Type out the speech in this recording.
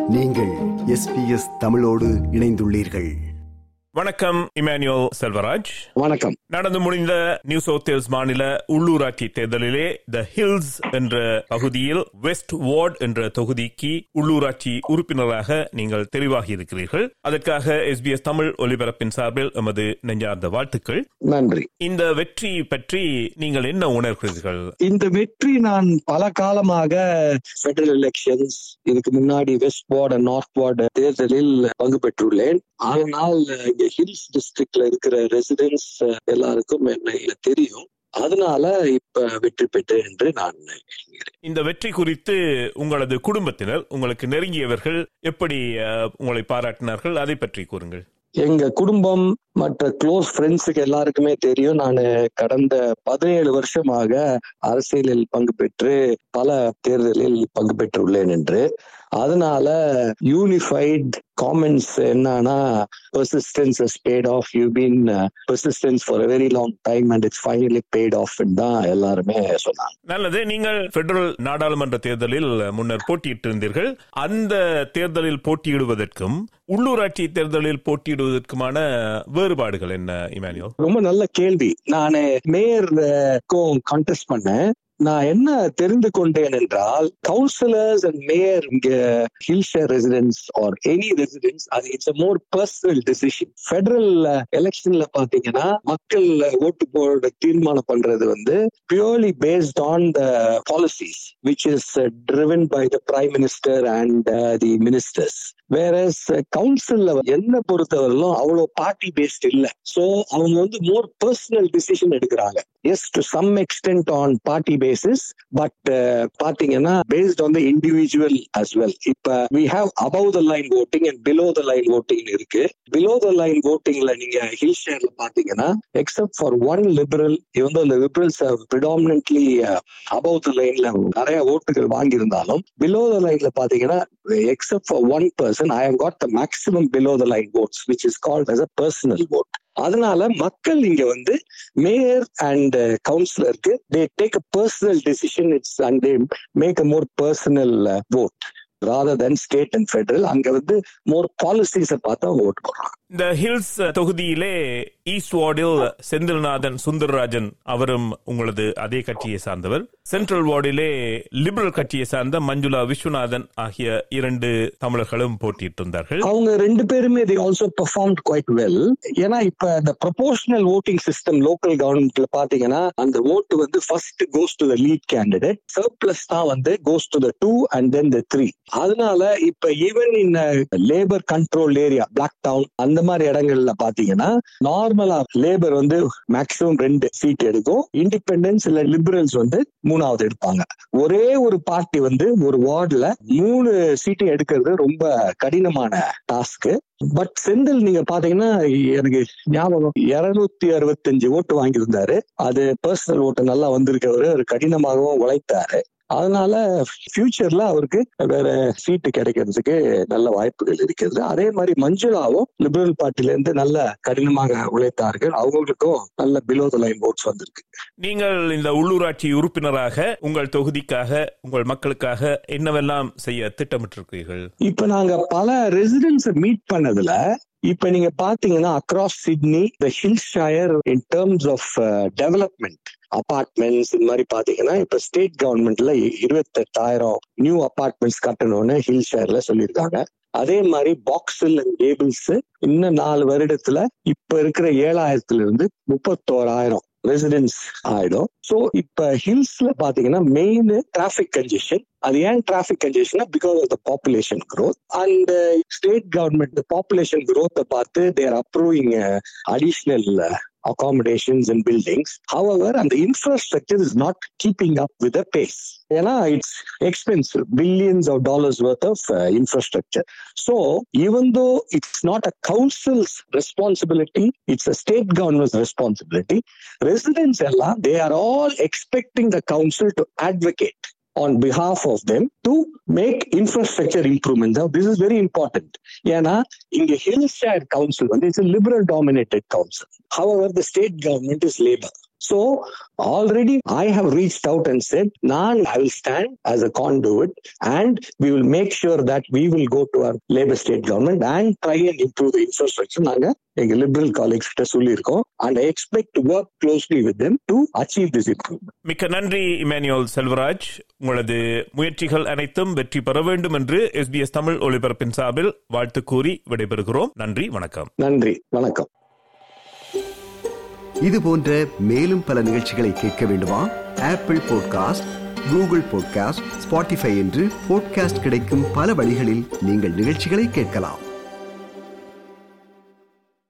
நீங்கள் எஸ்பிஎஸ் தமிழோடு இணைந்துள்ளீர்கள் வணக்கம் இமானுவல் செல்வராஜ் வணக்கம் நடந்து முடிந்த நியூ சவுத் வேல்ஸ் மாநில உள்ளூராட்சி தேர்தலிலே த ஹில்ஸ் என்ற பகுதியில் வெஸ்ட் வார்ட் என்ற தொகுதிக்கு உள்ளூராட்சி உறுப்பினராக நீங்கள் தெரிவாகி இருக்கிறீர்கள் அதற்காக எஸ்பிஎஸ் தமிழ் ஒலிபரப்பின் சார்பில் எமது நெஞ்சார்ந்த வாழ்த்துக்கள் நன்றி இந்த வெற்றி பற்றி நீங்கள் என்ன உணர்கிறீர்கள் இந்த வெற்றி நான் பல காலமாக பெடரல் எலெக்ஷன்ஸ் இதுக்கு முன்னாடி வெஸ்ட் வார்டு நார்த் வார்டு தேர்தலில் பங்கு பெற்றுள்ளேன் ஆனால் இங்க ஹில்ஸ் டிஸ்ட்ரிக்ட்ல இருக்கிற ரெசிடென்ட்ஸ் எல்லாருக்கும் என்னை தெரியும் அதனால இப்ப வெற்றி பெற்றேன் என்று நான் எண்ணுகிறேன் இந்த வெற்றி குறித்து உங்களது குடும்பத்தினர் உங்களுக்கு நெருங்கியவர்கள் எப்படி அஹ், உங்களை பாராட்டினார்கள் அதை பற்றி கூறுங்கள் எங்க குடும்பம் மற்ற க்ளோஸ் ஃப்ரெண்ட்ஸுக்கு எல்லாருக்குமே தெரியும் நான் கடந்த பதினேழு வருஷமாக அரசியலில் பங்கு பெற்று பல தேர்தலில் பங்கு பெற்றுள்ளேன் என்று அதனால யூனிஃபைட் காமெண்ட்ஸ் என்னன்னா persistence has paid off you've been uh, persistent for a very long time and it's finally paid off தான் எல்லாருமே சொன்னாங்க நல்லது நீங்கள் பெடரல் நாடாளுமன்ற தேர்தலில் முன்னர் போட்டியிட்டிருந்தீர்கள் அந்த தேர்தலில் போட்டியிடுவதற்கும் உள்ளூராட்சி தேர்தலில் போட்டியிடுவதற்குமான வேறுபாடுகள் என்ன இமானுவல் ரொம்ப நல்ல கேள்வி நான் மேயருக்கும் கான்டெஸ்ட் பண்ணேன் நான் என்ன தெரிந்து கொண்டேன் என்றால் கவுன்சிலர்ஸ் அண்ட் மேயர் இங்க Hill Shire residents or any residents அது it's more personal decision federal எலெக்ஷன்ல பாத்தீங்கன்னா மக்கள் ஓட்டு போட தீர்மானம் பண்றது வந்து purely based on the policies which is driven by the prime minister and the ministers வேற கவுன்சில்ல என்ன பொறுத்தவரையிலும் அவ்வளவு பார்ட்டி பேஸ்ட் இல்ல சோ அவங்க வந்து மோர் பர்சனல் டிசிஷன் எடுக்கிறாங்க as to some extent on party basis but பாத்தீங்கன்னா based on the individual as well இப்ப we have above the line voting and below the line voting இருக்கு below the line ஓட்டிங்ல நீங்க ஹில் ஷேர்ல பாத்தீங்கன்னா except for one liberal இவங்க இந்த liberals predominantly above the லைன்ல நிறைய ஓட்டுகள் வாங்கியிருந்தாலும் பிலோ த லைன்ல பாத்தீங்கன்னா except for one person I have got the maximum below the line votes which is called as a personal vote அதனால மக்கள் இங்க வந்து மேயர் அண்ட் கவுன்சிலருக்கு they take a personal decision it's and they make a more personal vote rather than state and federal அங்க வந்து மோர் பாலிசிஸை பார்த்தா vote போடுறாங்க இந்த ஹில்ஸ் தொகுதியிலே ஈஸ்ட் வார்டில் செந்தில்நாதன் சுந்தரராஜன் அவரும் உங்களது அதே கட்சியை சார்ந்தவர் சென்ட்ரல் வார்டிலே லிபரல் கட்சியை சார்ந்த மஞ்சுளா விஸ்வநாதன் ஆகிய இரண்டு தமிழர்களும் போட்டியிட்டிருந்தார்கள் அவங்க ரெண்டு பேருமே they also performed quite well ஏன்னா இப்ப இந்த ப்ரொபோஷனல் ஓட்டிங் சிஸ்டம் லோக்கல் கவர்மெண்ட்ல பாத்தீங்கன்னா அந்த ஓட்டு வந்து first goes to the lead candidate surplus தான் வந்து goes to the two and then the three அதனால இப்ப even in Labor control area Blacktown அந்த மாதிரி இடங்கள்ல பாத்தீங்கன்னா நார்மலா லேபர் வந்து மேக்சிமம் ரெண்டு சீட் எடுக்கும் இண்டிபெண்டன்ஸ் இல்ல லிபரல்ஸ் வந்து மூணாவது எடுப்பாங்க ஒரே ஒரு பார்ட்டி வந்து ஒரு வார்டுல மூணு சீட்டு எடுக்கிறது ரொம்ப கடினமான டாஸ்க் பட் செந்தில் நீங்க பாத்தீங்கன்னா எனக்கு ஞாபகம் இருநூத்தி அறுபத்தஞ்சு ஓட்டு வாங்கியிருந்தாரு அது பர்சனல் ஓட்டு நல்லா வந்திருக்கவரு ஒரு கடினமாகவும் உழைத்தாரு அதனால ஃபியூச்சர்ல அவருக்கு வேற சீட்டு கிடைக்கிறதுக்கு நல்ல வாய்ப்புகள் இருக்கிறது அதே மாதிரி மஞ்சுளாவும் லிபரல் பார்ட்டில இருந்து நல்ல கடினமாக உழைத்தார்கள் அவங்களுக்கும் நல்ல பிலோ த லைன் ஓட்ஸ் வந்திருக்கு நீங்கள் இந்த உள்ளூராட்சி உறுப்பினராக உங்கள் தொகுதிக்காக உங்கள் மக்களுக்காக என்னவெல்லாம் செய்ய திட்டமிட்டிருக்கிறீர்கள் இப்ப நாங்க பல ரெசிடென்ட்ஸ் மீட் பண்ணதுல இப்ப நீங்க பாத்தீங்கன்னா across Sydney the Hill Shire in terms of development apartments இந்த மாதிரி பாத்தீங்கன்னா இப்ப ஸ்டேட் கவர்மெண்ட்ல இருபத்தெட்டாயிரம் நியூ அபார்ட்மெண்ட்ஸ் கட்டணும்னு ஹில் ஷயர்ல சொல்லியிருக்காங்க அதே மாதிரி பாக்ஸில் அண்ட் கேபிள்ஸ் இன்னும் நாலு வருடத்துல இப்ப இருக்கிற ஏழாயிரத்துல இருந்து முப்பத்தோராயிரம் ரெசிடென்ஸ் ஆயிடும் சோ இப்ப ஹில்ஸ்ல பாத்தீங்கன்னா மெயின் டிராபிக் கன்ஜெஷன் அது ஏன் traffic congestion because of the population growth and state government population growth பார்த்து they're approving additional accommodations and buildings. However, and the infrastructure is not keeping up with the pace. ஏன்னா it's expensive, billions of dollars worth of uh, infrastructure. So even though it's not a council's responsibility, it's a state government's responsibility. Residents எல்லாம் they are all expecting the council to advocate on behalf of them to make infrastructure improvements. Now, this is very important. ஏன்னா இங்க Hill Shire council வந்து it's Liberal dominated council however the state government is Labor So already I have reached out and said, Nan, I will stand as a conduit and we will make sure that we will go to our labor state government and try and improve the infrastructure. நாங்க எங்க liberal college கிட்ட சொல்லியிருக்கோம் and I expect to work closely with them to achieve this improvement. மிக்க நன்றி Emmanuel Selvaraj உங்களது முயற்சிகள் அனைத்தும் வெற்றி பெற வேண்டும் என்று எஸ்பிஎஸ் தமிழ் ஒலிபரப்பின் சார்பில் வாழ்த்து கூறி விடைபெறுகிறோம் நன்றி வணக்கம் நன்றி வணக்கம் இது போன்ற மேலும் பல நிகழ்ச்சிகளை கேட்க வேண்டுமா Apple podcast Google podcast Spotify என்று பாட்காஸ்ட் கிடைக்கும் பல வழிகளில் நீங்கள் நிகழ்ச்சிகளை கேட்கலாம்